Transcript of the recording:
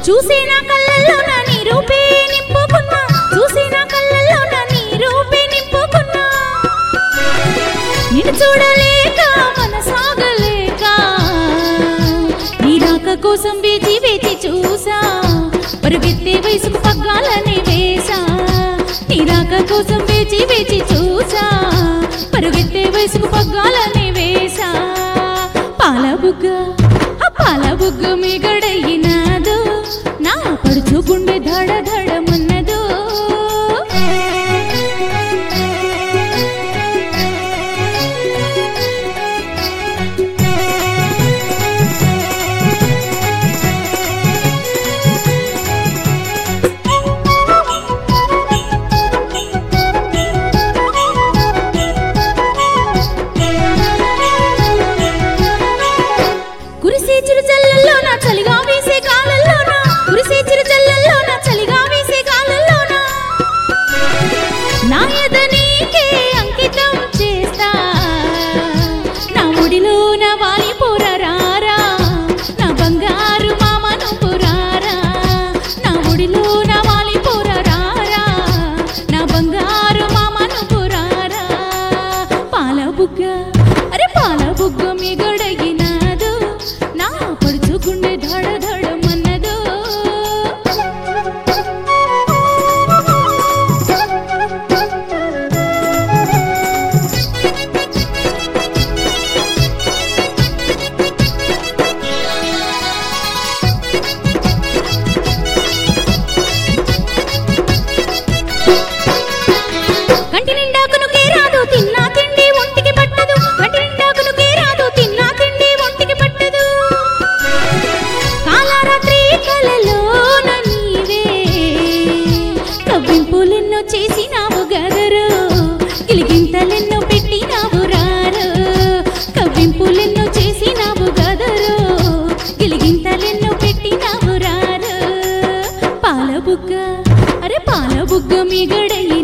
చూసే నా కళ్ళల్లో నా నీ రూపే నింపుకున్నా చూసే నా కళ్ళల్లో నా నీ రూపే నింపుకున్నా నిన్ను చూడలేక మనసాగలేక నీ రాక కోసం వేచి వేచి చూసా పరుగెత్తే వయసుకు పగ్గాలని వేసా నీ రాక కోసం వేచి వేచి చూసా పరుగెత్తే వయసుకు పగ్గాలని వేసా పాల బుగ్గ ఆ పాల బుగ్గ మిగడయినాదో నా పడుచు గుండె ధడ ధడమన్నదో కురిసే చిరు చల్లల్లో నా చలిగా వేసే కాలల్లోన కురిసే చిరు చల్లల్లో నా చలిగా వేసే కాలల్లోన నా ఎద నీకే అంకితం చేస్తా నా ముడిలో నా వాలి రారా నా బంగారు మామను పురారా నా ముడిలో నా వాలి రారా నా బంగారు మామను పురారా పాల బుగ్గ అరే పాల బుగ్గ మిగడగినాదో నా పడుచుకుండే ధడ ధడమన్నదో కంటి నిండా కునుకే రాదు తిన్నా తిండి ఒంటికి పట్టదు కంటి నిండా కునుకే రాదు తిన్నా తిండి ఒంటికి పట్టదు కాలరాత్రి కలలోన నీవే కవ్వింపులెన్నో చేసినావు గదరు గిలిగింతలెన్నో పెట్టినావు రారు కవ్వింపులెన్నో చేసినావు గదరు గిలిగింతలెన్నో పెట్టినావు రారు పాల బుగ్గ అరే పాల బుగ్గ మిగడయ్య